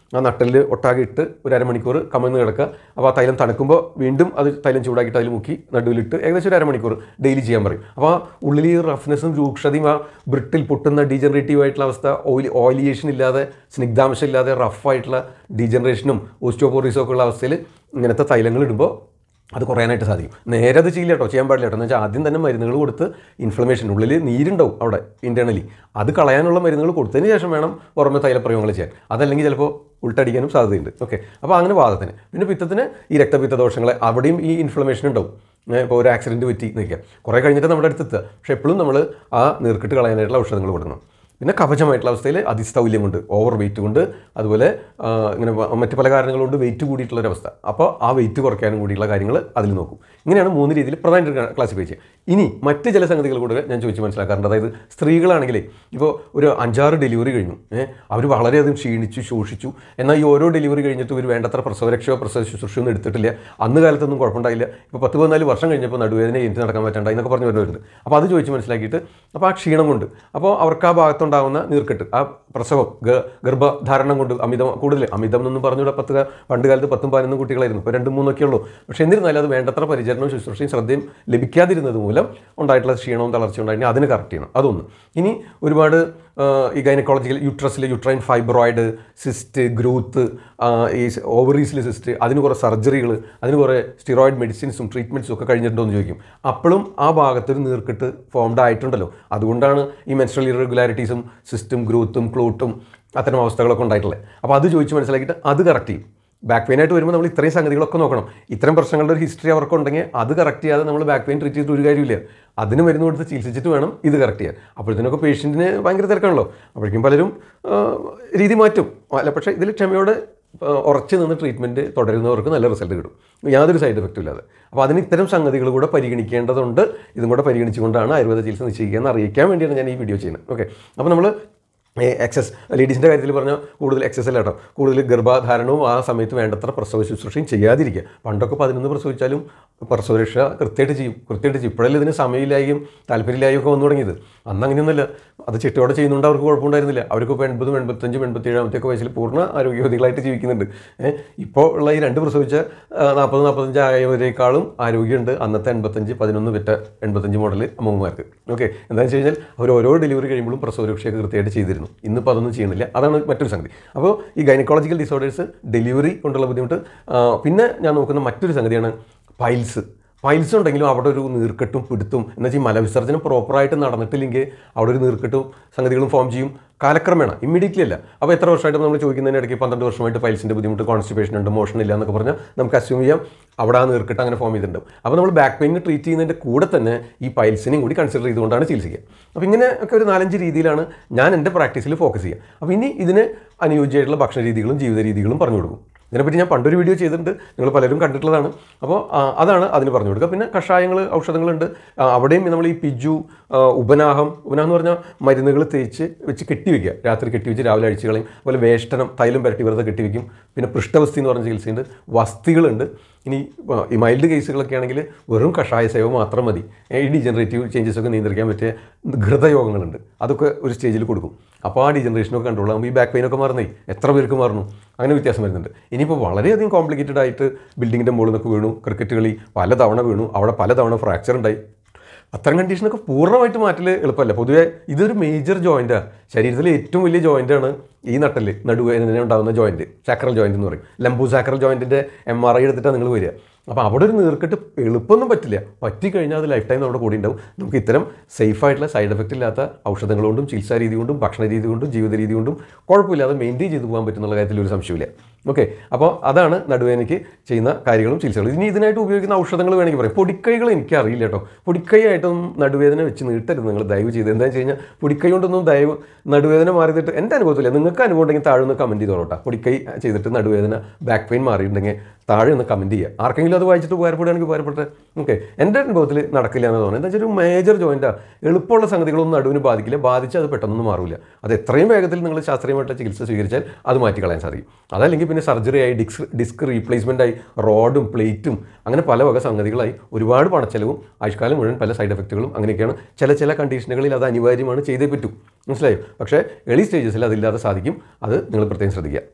ആ നട്ടലിൽ ഒട്ടാകെ ഇട്ട് ഒരു അരമണിക്കൂർ കമന്ന് കിടക്കുക അപ്പോൾ ആ തൈലം തണുക്കുമ്പോൾ വീണ്ടും അത് തൈലം ചൂടാക്കിയിട്ട് അതിൽ മുക്കി നടുവിലിട്ട് ഏകദേശം ഒരു അരമണിക്കൂർ ഡെയിലി ചെയ്യാൻ പറയും അപ്പോൾ ആ ഉള്ളിൽ ഈ റഫ്നെസ്സും രൂക്ഷതയും ആ ബ്രിട്ടിൽ പൊട്ടുന്ന ഡീജനറേറ്റീവ് ആയിട്ടുള്ള അവസ്ഥ ഓയിലി ഓയിലിയേഷൻ ഇല്ലാതെ സ്നിഗ്ധാംശം ഇല്ലാതെ റഫായിട്ടുള്ള ഡീജനറേഷനും ഓസ്റ്റിയോപോറീസും ഒക്കെ ഉള്ള അവസ്ഥയിൽ ഇങ്ങനത്തെ തൈലങ്ങൾ ഇടുമ്പോൾ അത് കുറയാനായിട്ട് സാധിക്കും നേരെ അത് ചെയ്യില്ല കേട്ടോ ചെയ്യാൻ പാടില്ല കേട്ടോ എന്ന് വെച്ചാൽ ആദ്യം തന്നെ മരുന്നുകൾ കൊടുത്ത് ഇൻഫ്ലമേഷൻ ഉള്ളിൽ നീരുണ്ടാവും അവിടെ ഇൻറ്റേർണലി അത് കളയാനുള്ള മരുന്നുകൾ കൊടുത്തതിന് ശേഷം വേണം പുറമെ തൈലപ്രയോഗങ്ങൾ ചെയ്യാൻ അതല്ലെങ്കിൽ ചിലപ്പോൾ ഉൾട്ടടിക്കാനും സാധ്യതയുണ്ട് ഓക്കെ അപ്പോൾ അങ്ങനെ വാദത്തിന് പിന്നെ പിത്തത്തിന് ഈ രക്തപിത്ത ദോഷങ്ങൾ അവിടെയും ഈ ഇൻഫ്ലമേഷൻ ഉണ്ടാവും ഇപ്പോൾ ഒരു ആക്സിഡൻറ്റ് പറ്റി നിൽക്കുക കുറേ കഴിഞ്ഞിട്ട് നമ്മുടെ അടുത്തെത്തുക പക്ഷേ എപ്പോഴും നമ്മൾ ആ നീർക്കെട്ട് കളയാനായിട്ടുള്ള ഔഷധങ്ങൾ കൊടുക്കണം പിന്നെ കവചമായിട്ടുള്ള അവസ്ഥയിൽ അതിസ്ഥൗല്യം കൊണ്ട് ഓവർ വെയിറ്റ് കൊണ്ട് അതുപോലെ ആ, ഇങ്ങനെ വ- മറ്റ് പല കാരണങ്ങൾ കൊണ്ട് വെയിറ്റ് കൂടിയിട്ടുള്ളൊരവസ്ഥ അപ്പോൾ ആ വെയിറ്റ് കുറയ്ക്കാനും കൂടിയുള്ള കാര്യങ്ങൾ അതിൽ നോക്കും ഇങ്ങനെയാണ് മൂന്ന് രീതിയിൽ പ്രധാനമായിട്ട് ക്ലാസിഫൈ ചെയ്യുക ഇനി മറ്റ് ചില സംഗതികൾ കൂടെ ഞാൻ ചോദിച്ച് മനസ്സിലാക്കാറുണ്ട് അതായത് സ്ത്രീകളാണെങ്കിലേ ഇപ്പോൾ ഒരു അഞ്ചാറ് ഡെലിവറി കഴിഞ്ഞു അവർ വളരെയധികം ക്ഷീണിച്ചു ശോഷിച്ചു എന്നാൽ ഈ ഓരോ ഡെലിവറി കഴിഞ്ഞിട്ട് ഇവർ വേണ്ടത്ര പ്രസവരക്ഷയോ പ്രസവ ശുശ്രൂഷയോ എടുത്തിട്ടില്ല അന്ന് കാലത്തൊന്നും കുഴപ്പമുണ്ടായില്ല ഇപ്പോൾ പത്ത് പതിനാല് വർഷം കഴിഞ്ഞപ്പോൾ നടുവേദന എനിക്ക് നടക്കാൻ പറ്റണ്ട എന്നൊക്കെ പറഞ്ഞു വരുന്നുണ്ട് അപ്പോൾ അത് ചോദിച്ച് മനസ്സിലാക്കിയിട്ട് അപ്പോൾ ആ ക്ഷീണം കൊണ്ട് അപ്പോൾ അവർക്ക് ആ ഭാഗത്തുണ്ടാകുന്ന നീർക്കെട്ട് ആ പ്രസവം ഗ- ഗർഭധാരണം കൊണ്ട് അമിതം കൂടുതൽ അമിതം എന്നൊന്നും പറഞ്ഞുകൂടെ പത്ത് കാ- പണ്ട് കാലത്ത് പത്തും പതിനൊന്നും കുട്ടികളായിരുന്നു ഇപ്പോൾ രണ്ടും മൂന്നൊക്കെ ഉള്ളൂ പക്ഷേ എന്നിരുന്നാലും അത് വേണ്ടത്ര പരിചരണവും ശുശ്രൂഷയും ശ്രദ്ധയും ലഭിക്കാതിരുന്നത് മൂലം ഉണ്ടായിട്ടുള്ള ക്ഷീണവും തളർച്ചയും ഉണ്ടായിരുന്നു അതിന് കറക്റ്റ് ചെയ്യണം അതൊന്ന് ഇനി ഒരുപാട് ആ, ഈ ഗൈനക്കോളജിക്കൽ യൂട്രസിൽ യുട്രൈൻ ഫൈബ്രോയിഡ് സിസ്റ്റ് ഗ്രോത്ത് ഈ ഓവറീസിൽ സിസ്റ്റ് അതിന് കുറേ സർജറികൾ അതിന് കുറേ സ്റ്റിറോയിഡ് മെഡിസിൻസും ട്രീറ്റ്മെൻറ്റ്സും ഒക്കെ കഴിഞ്ഞിട്ടുണ്ടോ എന്ന് ചോദിക്കും അപ്പോഴും ആ ഭാഗത്തൊരു നീർക്കെട്ട് ഫോംഡ് ആയിട്ടുണ്ടല്ലോ അതുകൊണ്ടാണ് ഈ മെൻസ്ട്രൽ ഇറഗുലാരിറ്റീസും സിസ്റ്റും ഗ്രോത്തും ക്ലോട്ടും അത്തരം അവസ്ഥകളൊക്കെ ഉണ്ടായിട്ടുള്ളത് അപ്പോൾ അത് ചോദിച്ച് മനസ്സിലാക്കിയിട്ട് അത് കറക്റ്റ് ചെയ്യും ബാക്ക് പെയിൻ ആയിട്ട് വരുമ്പോൾ നമ്മൾ ഇത്രയും സംഗതികളൊക്കെ നോക്കണം ഇത്തരം പ്രശ്നങ്ങളുടെ ഒരു ഹിസ്റ്ററി അവർക്കുണ്ടെങ്കിൽ അത് കറക്റ്റ് ചെയ്യാതെ നമ്മൾ ബാക്ക് പെയിൻ ട്രീറ്റ് ചെയ്തിട്ട് ഒരു കാര്യമില്ല അതിന് മരുന്ന് കൊടുത്ത് ചികിത്സിച്ചിട്ട് വേണം ഇത് കറക്റ്റ് ചെയ്യാൻ അപ്പോഴത്തേനൊക്കെ പേഷ്യൻറ്റിന് ഭയങ്കര തിരക്കാണല്ലോ അപ്പോഴേക്കും പലരും ആ, രീതി മാറ്റും അല്ല പക്ഷേ ഇതിൽ ക്ഷമയോടെ ആ, ഉറച്ചു നിന്ന് ട്രീറ്റ്മെൻറ്റ് തുടരുന്നവർക്ക് നല്ല റിസൾട്ട് കിട്ടും യാതൊരു സൈഡ് എഫക്റ്റും ഇല്ലാതെ അപ്പോൾ അതിന് ഇത്തരം സംഗതികൾ കൂടെ പരിഗണിക്കേണ്ടതുണ്ട് ഇതും കൂടെ പരിഗണിച്ചുകൊണ്ടാണ് ആയുർവേദ ചികിത്സ നിശ്ചയിക്കുക എന്ന് അറിയിക്കാൻ വേണ്ടിയാണ് ഞാൻ ഈ വീഡിയോ ചെയ്യുന്നത് ഓക്കെ അപ്പോൾ നമ്മൾ എക്സസ് ലേഡീസിൻ്റെ കാര്യത്തിൽ പറഞ്ഞാൽ കൂടുതൽ എക്സസ് അല്ല കേട്ടോ കൂടുതൽ ഗർഭധാരണവും ആ സമയത്ത് വേണ്ടത്ര പ്രസവ ശുശ്രൂഷയും ചെയ്യാതിരിക്കുക പണ്ടൊക്കെ പതിനൊന്ന് പ്രസവിച്ചാലും പ്രസവരക്ഷ കൃത്യമായിട്ട് ചെയ്യും കൃത്യമായിട്ട് ചെയ്യും ഇപ്പോഴല്ലേ ഇതിന് സമയമില്ലായും താല്പര്യമില്ലായും ഒക്കെ വന്നു തുടങ്ങിയത് അന്ന് അങ്ങനെയൊന്നുമില്ല അത് ചിട്ടയോടെ ചെയ്യുന്നുണ്ട് അവർക്ക് കുഴപ്പമുണ്ടായിരുന്നില്ല അവർക്ക് ഇപ്പോൾ എൺപതും എൺപത്തഞ്ചും എൺപത്തേഴാമത്തെയൊക്കെ വയസ്സിൽ പൂർണ്ണ ആരോഗ്യവതികളായിട്ട് ജീവിക്കുന്നുണ്ട് ഏഹ് ഇപ്പോൾ ഉള്ള ഈ രണ്ട് പ്രസവിച്ച നാൽപ്പത് നാൽപ്പത്തഞ്ച് ആയവരേക്കാളും ആരോഗ്യമുണ്ട് അന്നത്തെ എൺപത്തഞ്ച് പതിനൊന്ന് വിറ്റ എൺപത്തഞ്ച് മോഡൽ അമ്മമാർക്ക് ഓക്കെ എന്താണെന്ന് വെച്ച് കഴിഞ്ഞാൽ അവർ ഓരോ ഡെലിവറി കഴിയുമ്പോഴും പ്രസവരക്ഷയൊക്കെ കൃത്യമായിട്ട് ചെയ്തിരുന്നു ഇന്നിപ്പോൾ അതൊന്നും ചെയ്യുന്നില്ല അതാണ് മറ്റൊരു സംഗതി അപ്പോൾ ഈ ഗൈനക്കോളജിക്കൽ ഡിസോർഡേഴ്സ് ഡെലിവറി കൊണ്ടുള്ള ബുദ്ധിമുട്ട് ആ, പിന്നെ ഞാൻ നോക്കുന്ന മറ്റൊരു സംഗതിയാണ് പൈൽസ് പൈൽസ് ഉണ്ടെങ്കിലും അവിടെ ഒരു നീർക്കെട്ടും പിടുത്തും എന്ന് വെച്ചാൽ ഈ മലവിസർജനം പ്രോപ്പറായിട്ട് നടന്നിട്ടില്ലെങ്കിൽ അവിടെ ഒരു നീർക്കെട്ടും സംഗതികളും ഫോം ചെയ്യും കാലക്രമേണ ഇമ്മീഡിയറ്റ്ലി അല്ല അപ്പോൾ എത്ര വർഷമായിട്ട് നമ്മൾ ചോദിക്കുന്നതിന് ഇടയ്ക്ക് പന്ത്രണ്ട് വർഷമായിട്ട് പൈൽസിൻ്റെ ബുദ്ധിമുട്ട് കോൺസ്റ്റിപ്പേഷൻ ഉണ്ട് മോഷൻ ഇല്ല എന്നൊക്കെ പറഞ്ഞാൽ നമുക്ക് അസ്യൂം ചെയ്യാം അവിടെ ആ നീർക്കെട്ട് അങ്ങനെ ഫോം ചെയ്തിട്ടുണ്ടാവും അപ്പോൾ നമ്മൾ ബാക്ക് പെയിന് ട്രീറ്റ് ചെയ്യുന്നതിൻ്റെ കൂടെ തന്നെ ഈ പൈൽസിനെയും കൂടി കൺസിഡർ ചെയ്തുകൊണ്ടാണ് ചികിത്സിക്കുക അപ്പോൾ ഇങ്ങനെ ഒക്കെ ഒരു നാലഞ്ച് രീതിയിലാണ് ഞാൻ എൻ്റെ പ്രാക്ടീസിൽ ഫോക്കസ് ചെയ്യുക അപ്പോൾ ഇനി ഇതിന് അനുയോജ്യമായിട്ടുള്ള ഭക്ഷണ രീതികളും ജീവിത രീതികളും പറഞ്ഞു കൊടുക്കും ഇതിനെപ്പറ്റി ഞാൻ പണ്ടൊരു വീഡിയോ ചെയ്തിട്ടുണ്ട് നിങ്ങൾ പലരും കണ്ടിട്ടുള്ളതാണ് അപ്പോൾ ആ, അതാണ് അതിന് പറഞ്ഞു കൊടുക്കുക പിന്നെ കഷായങ്ങൾ ഔഷധങ്ങളുണ്ട് ആ, അവിടെയും നമ്മൾ ഈ പിജു ആ, ഉപനാഹം ഉപനാഹം എന്ന് പറഞ്ഞാൽ മരുന്നുകൾ തേച്ച് വെച്ച് കെട്ടിവെക്കുക രാത്രി കെട്ടിവെച്ച് രാവിലെ അഴിച്ച് കളയും അതുപോലെ വേഷ്ടനം തൈലം പുരട്ടി വെറുതെ കെട്ടിവെക്കും പിന്നെ പൃഷ്ഠവസ്തി എന്ന് പറഞ്ഞ ചികിത്സയുണ്ട് വസ്തികളുണ്ട് ഇനി ആ, ഈ മൈൽഡ് കേസുകളൊക്കെ ആണെങ്കിൽ വെറും കഷായ സേവ മാത്രം മതി ഈ ഡീജനറേറ്റീവ് ചേഞ്ചസ് ഒക്കെ നിയന്ത്രിക്കാൻ പറ്റിയ ഘൃതയോഗങ്ങളുണ്ട് അതൊക്കെ ഒരു സ്റ്റേജിൽ കൊടുക്കും അപ്പോൾ ആ ഡീജനറേഷനൊക്കെ കൺട്രോൾ ആകുമ്പോൾ ഈ ബാക്ക് പെയിനൊക്കെ മാറുന്നേ എത്ര പേർക്ക് മാറുന്നു അങ്ങനെ വ്യത്യാസം വരുന്നുണ്ട് ഇനിയിപ്പോൾ വളരെയധികം കോംപ്ലിക്കേറ്റഡ് ആയിട്ട് ബിൽഡിങ്ങിൻ്റെ മുകളിൽ നിന്നൊക്കെ വീണു ക്രിക്കറ്റ് കളി പല തവണ വീണു അവിടെ പല തവണ ഫ്രാക്ചർ ഉണ്ടായി അത്തരം കണ്ടീഷനൊക്കെ പൂർണ്ണമായിട്ട് മാറ്റൽ എളുപ്പമല്ല പൊതുവേ ഇതൊരു മേജർ ജോയിൻറ്റാണ് ശരീരത്തിലെ ഏറ്റവും വലിയ ജോയിൻ്റാണ് ഈ നട്ടല് നടുവേദന ഉണ്ടാകുന്ന ജോയിൻറ്റ് സാക്രൽ ജോയിൻ്റ് എന്ന് പറയും ലംബു സാക്രൽ ജോയിൻറ്റിൻ്റെ എം ആർ ഐ എടുത്തിട്ടാണ് നിങ്ങൾ വരിക അപ്പോൾ അവിടെ ഒരു നീർക്കെട്ട് എളുപ്പമൊന്നും പറ്റില്ല പറ്റിക്കഴിഞ്ഞാൽ അത് ലൈഫ് ടൈം നമ്മുടെ കൂടെ ഉണ്ടാവും നമുക്ക് ഇത്തരം സേഫ് ആയിട്ടുള്ള സൈഡ് എഫക്റ്റ് ഇല്ലാത്ത ഔഷധങ്ങൾ കൊണ്ടും ചികിത്സാ രീതി കൊണ്ടും ഭക്ഷണ രീതി കൊണ്ടും ജീവിത രീതി കൊണ്ടും കുഴപ്പമില്ലാതെ മെയിൻറ്റെയിൻ ചെയ്തു പോകാൻ പറ്റുന്നുള്ള കാര്യത്തിൽ ഒരു സംശയമില്ല ഓക്കെ അപ്പോൾ അതാണ് നടുവേദനയ്ക്ക് ചെയ്യുന്ന കാര്യങ്ങളും ചികിത്സകളും ഇനി ഇതിനായിട്ട് ഉപയോഗിക്കുന്ന ഔഷധങ്ങൾ വേണമെങ്കിൽ പറയാം പൊടിക്കൈകൾ എനിക്ക് അറിയില്ല കേട്ടോ പൊടിക്കൈ ആയിട്ടൊന്നും നടുവേദന വെച്ച് നീട്ടരുത് നിങ്ങൾ ദയവ് ചെയ്ത് എന്താണെന്ന് വെച്ച് കഴിഞ്ഞാൽ പൊടിക്കൈ കൊണ്ടൊന്നും ദയവ് നടുവേദന മാറിയിട്ട് എൻ്റെ അനുഭവത്തില്ല നിങ്ങൾക്ക് അനുഭവം ഉണ്ടെങ്കിൽ താഴെ ഒന്ന് കമൻറ്റ് ചെയ്തോളൂട്ടോ പൊടിക്കൈ ചെയ്തിട്ട് നടുവേദന ബാക്ക് പെയിൻ മാറിയിട്ടുണ്ടെങ്കിൽ താഴെ ഒന്ന് കമൻറ്റ് ചെയ്യുക ആർക്കെങ്കിലും അത് വായിച്ചിട്ട് ഉപകാരപ്പെടുകയാണെങ്കിൽ ഉപകാരപ്പെട്ടെ ഓക്കെ എൻ്റെ അനുഭവത്തിൽ നടക്കില്ല എന്ന് തോന്നുന്നത് എന്താ വെച്ചാൽ ഒരു മേജർ ജോയിൻറ്റാണ് എളുപ്പമുള്ള സംഗതികളൊന്നും നടുവിന് ബാധിക്കില്ല ബാധിച്ച് അത് പെട്ടെന്നൊന്നും മാറില്ല അത് എത്രയും വേഗത്തിൽ നിങ്ങൾ ശാസ്ത്രീയമായിട്ടുള്ള ചികിത്സ സ്വീകരിച്ചാൽ അത് മാറ്റിക്കളയാൻ സാധിക്കും അതല്ലെങ്കിൽ പിന്നെ സർജറി ആയി ഡിസ്ക് ഡിസ്ക് റീപ്ലേസ്മെൻ്റ് ആയി റോഡും പ്ലേറ്റും അങ്ങനെ പല വക സംഗതികളായി ഒരുപാട് പണച്ചെലവും ആയുഷ്കാലം മുഴുവൻ പല സൈഡ് എഫക്റ്റുകളും അങ്ങനെയൊക്കെയാണ് ചില ചില കണ്ടീഷനുകളിൽ അത് അനിവാര്യമാണ് ചെയ്തേ പറ്റൂ മനസ്സിലായോ പക്ഷേ എളി സ്റ്റേജസിൽ അതില്ലാതെ സാധിക്കും അത് നിങ്ങൾ പ്രത്യേകം ശ്രദ്ധിക്കുക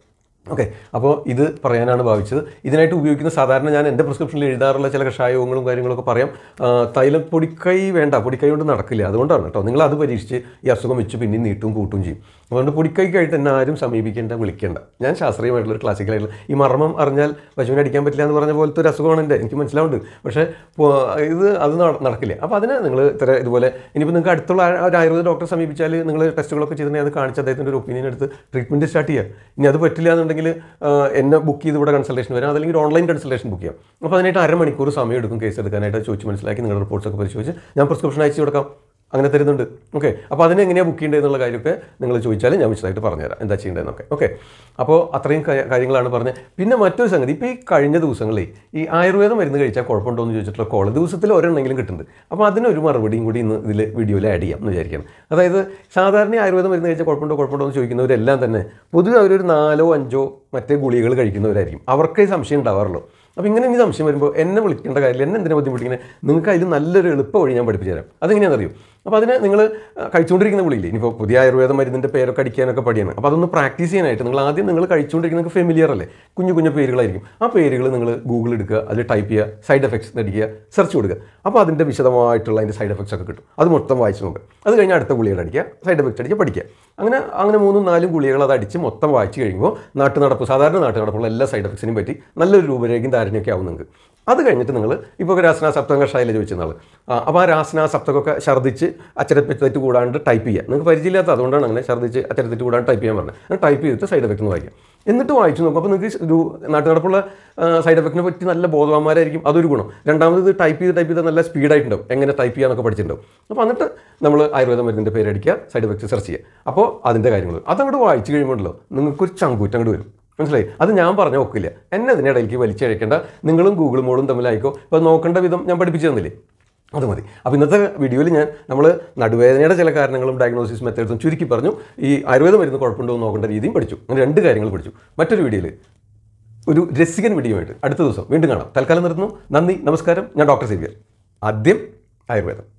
ഓക്കെ അപ്പോൾ ഇത് പറയാനാണ് ഭാവിച്ചത് ഇതിനായിട്ട് ഉപയോഗിക്കുന്ന സാധാരണ ഞാൻ എൻ്റെ പ്രിസ്ക്രിപ്ഷനിൽ എഴുതാറുള്ള ചില കഷായങ്ങളും കാര്യങ്ങളൊക്കെ പറയാം ആ, തൈലം പൊടിക്കൈ വേണ്ട പൊടിക്കൈ കൊണ്ട് നടക്കില്ല അതുകൊണ്ടാണ് കേട്ടോ നിങ്ങൾ അത് പരീക്ഷിച്ച് ഈ അസുഖം വെച്ച് പിന്നെയും നീട്ടും കൂട്ടും ചെയ്യും അതുകൊണ്ട് പൊടിക്കൈക്കായിട്ട് എന്നെ ആരും സമീപിക്കേണ്ട വിളിക്കേണ്ട ഞാൻ ശാസ്ത്രീയമായിട്ടുള്ള ഒരു ക്ലാസിക്കലായിട്ടുള്ള ഈ മർമ്മം അറിഞ്ഞാൽ പശുവിനെ അടിക്കാൻ പറ്റില്ല എന്ന് പറഞ്ഞ പോലത്തെ ഒരു അസുഖമാണ് എൻ്റെ എനിക്ക് മനസ്സിലാവുന്നുണ്ട് പക്ഷേ പോ- ഇത് അത് നട- നടക്കില്ല അപ്പോൾ അതിന് നിങ്ങൾ ഇത്ര ഇതുപോലെ ഇനിയിപ്പോൾ നിങ്ങൾക്ക് അടുത്തുള്ള ആ- ഒരു ആയുർവേദ ഡോക്ടറെ സമീപിച്ചാൽ നിങ്ങൾ ടെസ്റ്റുകളൊക്കെ ചെയ്തിട്ടുണ്ടെങ്കിൽ അത് കാണിച്ച് അദ്ദേഹത്തിൻ്റെ ഒരു ഒപ്പീനിയൻ എടുത്ത് ട്രീറ്റ്മെൻറ്റ് സ്റ്റാർട്ട് ചെയ്യുക ഇനി അത് പറ്റില്ല എന്നുണ്ടെങ്കിൽ ആ, എന്നെ ബുക്ക് ചെയ്ത് ഇവിടെ കൺസൾട്ടേഷൻ വരാം അതല്ലെങ്കിൽ ഓൺലൈൻ കൺസൾട്ടേഷൻ ബുക്ക് ചെയ്യാം അപ്പോൾ അതിനായിട്ട് അരമണിക്കൂർ സമയം എടുക്കും കേസ് എടുക്കാനായിട്ട് അത് ചോദിച്ച് മനസ്സിലാക്കി നിങ്ങളുടെ റിപ്പോർട്ട്സ് ഒക്കെ പരിശോധിച്ച് ഞാൻ പ്രിസ്ക്രിപ്ഷൻ അയച്ചു കൊടുക്കാം അങ്ങനെ തരുന്നുണ്ട് ഓക്കെ അപ്പോൾ അതിന് എങ്ങനെയാണ് ബുക്ക് ചെയ്യേണ്ടത് എന്നുള്ള കാര്യമൊക്കെ നിങ്ങൾ ചോദിച്ചാൽ ഞാൻ വിശദമായിട്ട് പറഞ്ഞുതരാം എന്താ ചെയ്യേണ്ടതെന്നൊക്കെ ഓക്കെ അപ്പോൾ അത്രയും കാ- കാര്യങ്ങളാണ് പറഞ്ഞത് പിന്നെ മറ്റൊരു സംഗതി ഇപ്പോൾ ഈ കഴിഞ്ഞ ദിവസങ്ങളിൽ ഈ ആയുർവേദ മരുന്ന് കഴിച്ചാൽ കുഴപ്പമുണ്ടോ എന്ന് ചോദിച്ചിട്ടുള്ള കോൾ ദിവസത്തിൽ ഒരെണ്ണെങ്കിലും കിട്ടുന്നുണ്ട് അപ്പോൾ അതിനൊരു മറുപടിയും കൂടി ഇന്ന് ഇതിൽ വീഡിയോയിൽ ആഡ് ചെയ്യാം എന്ന് വിചാരിക്കണം അതായത് സാധാരണ ആയുർവേദ മരുന്ന് കഴിച്ചാൽ കുഴപ്പമുണ്ടോ കുഴപ്പമുണ്ടോ എന്ന് ചോദിക്കുന്നവരെല്ലാം തന്നെ പൊതുവെ അവരൊരു നാലോ അഞ്ചോ മറ്റേ ഗുളികകൾ കഴിക്കുന്നവരായിരിക്കും അവർക്കേ സംശയം ഉണ്ടാവാറുള്ളൂ അപ്പോൾ ഇങ്ങനെ ഇനി സംശയം വരുമ്പോൾ എന്നെ വിളിക്കേണ്ട കാര്യമില്ല എന്നെ എന്തിനാ ബുദ്ധിമുട്ടിങ്ങനെ നിങ്ങൾക്ക് അതിൽ നല്ലൊരു എളുപ്പ വഴി ഞാൻ പഠിപ്പിച്ചു തരാം അതെങ്ങനെയാണെന്ന് അറിയും അപ്പോൾ അതിന് നിങ്ങൾ കഴിച്ചുകൊണ്ടിരിക്കുന്ന ഗുളിയില്ലേ ഇനിയിപ്പോൾ പുതിയ ആയുർവേദ മരുന്നിൻ്റെ പേരൊക്കെ അടിക്കാനൊക്കെ പഠിയാണ് അപ്പോൾ അതൊന്ന് പ്രാക്ടീസ് ചെയ്യാനായിട്ട് നിങ്ങൾ ആദ്യം നിങ്ങൾ കഴിച്ചുകൊണ്ടിരിക്കുന്ന ഫെമിലിയർ അല്ലേ കുഞ്ഞു കുഞ്ഞു പേരുകളായിരിക്കും ആ പേരുകൾ നിങ്ങൾ ഗൂഗിൾ എടുക്കുക അതിൽ ടൈപ്പ് ചെയ്യുക സൈഡ് എഫക്ട്സ് അടിക്കുക സെർച്ച് കൊടുക്കുക അപ്പോൾ അതിൻ്റെ വിശദമായിട്ടുള്ള അതിൻ്റെ സൈഡ് എഫക്ട്സ് ഒക്കെ കിട്ടും അത് മൊത്തം വായിച്ച് നോക്കുക അത് കഴിഞ്ഞ് അടുത്ത ഗുളികൾ അടിക്കുക സൈഡ് എഫക്ട്സ് അടിക്കുക പഠിക്കുക അങ്ങനെ അങ്ങനെ മൂന്നും നാലും ഗുളികൾ അത് അടിച്ച് മൊത്തം വായിച്ച് കഴിയുമ്പോൾ നാട്ടു നടപ്പ് സാധാരണ നാട്ടു നടപ്പുള്ള എല്ലാ സൈഡ് എഫക്ട്സിനെയും പറ്റി നല്ലൊരു രൂപരേഖയും ധാരണയൊക്കെ ആവും നിങ്ങൾക്ക് അത് കഴിഞ്ഞിട്ട് നിങ്ങൾ ഇപ്പോൾ രാസന സപ്തകം കഷായിലെ ചോദിച്ച നാൾ അപ്പോൾ ആ രാസന സപ്തകമൊക്കെ ഛർദ്ദിച്ച് അച്ചരത്തെറ്റ് കൂടാണ്ട് ടൈപ്പ് ചെയ്യുക നിങ്ങൾക്ക് പരിചയമില്ലാത്ത അതുകൊണ്ടാണ് അങ്ങനെ ഛർദ്ദിച്ച് അച്ചരത്തെറ്റ് കൂടാണ്ട് ടൈപ്പ് ചെയ്യാൻ പറഞ്ഞത് അങ്ങനെ ടൈപ്പ് ചെയ്തിട്ട് സൈഡ് എഫക്റ്റ് ഒന്ന് വായിക്കാം എന്നിട്ട് വായിച്ചു നോക്കും അപ്പോൾ നിങ്ങൾക്ക് ഒരു നാട്ടു നടപ്പുള്ള സൈഡ് എഫക്റ്റിനെ പറ്റി നല്ല ബോധവാന്മാരായിരിക്കും അതൊരു ഗുണം രണ്ടാമത് ഇത് ടൈപ്പ് ചെയ്ത് ടൈപ്പ് ചെയ്ത് നല്ല സ്പീഡായിട്ടുണ്ടാവും എങ്ങനെ ടൈപ്പ് ചെയ്യാനൊക്കെ പഠിച്ചിട്ടുണ്ടാവും അപ്പോൾ എന്നിട്ട് നമ്മൾ ആയുർവേദ മരുന്നിൻ്റെ പേര് അടിക്കുക സൈഡ് എഫക്റ്റ് സെർച്ച് ചെയ്യുക അപ്പോൾ അതിൻ്റെ കാര്യങ്ങൾ അതങ്ങോട്ട് വായിച്ചു കഴിയുമ്പോഴല്ലോ നിങ്ങൾക്കൊരു ചങ്കൂറ്റം അങ്ങോട്ട് വരും മനസ്സിലായി അത് ഞാൻ പറഞ്ഞ ഒക്കില്ല എന്നെ അതിനിടയിലേക്ക് വലിച്ചഴക്കേണ്ട നിങ്ങളും ഗൂഗിളും മോളും തമ്മിലായിക്കോ ഇപ്പോൾ നോക്കേണ്ട വിധം ഞാൻ പഠിപ്പിച്ചു തന്നില്ലേ അത് മതി അപ്പോൾ ഇന്നത്തെ വീഡിയോയിൽ ഞാൻ നമ്മൾ നടുവേദനയുടെ ചില കാരണങ്ങളും ഡയഗ്നോസിസ് മെത്തേഡ്സും ചുരുക്കി പറഞ്ഞു ഈ ആയുർവേദ മരുന്ന് കുഴപ്പമുണ്ടോ എന്ന് നോക്കേണ്ട രീതിയും പഠിച്ചു അങ്ങനെ രണ്ട് കാര്യങ്ങൾ പഠിച്ചു മറ്റൊരു വീഡിയോയിൽ ഒരു രസികൻ വീഡിയോ ആയിട്ട് അടുത്ത ദിവസം വീണ്ടും കാണാം തൽക്കാലം നിർത്തുന്നു നന്ദി നമസ്കാരം ഞാൻ ഡോക്ടർ സേവ്യർ ആദ്യം ആയുർവേദം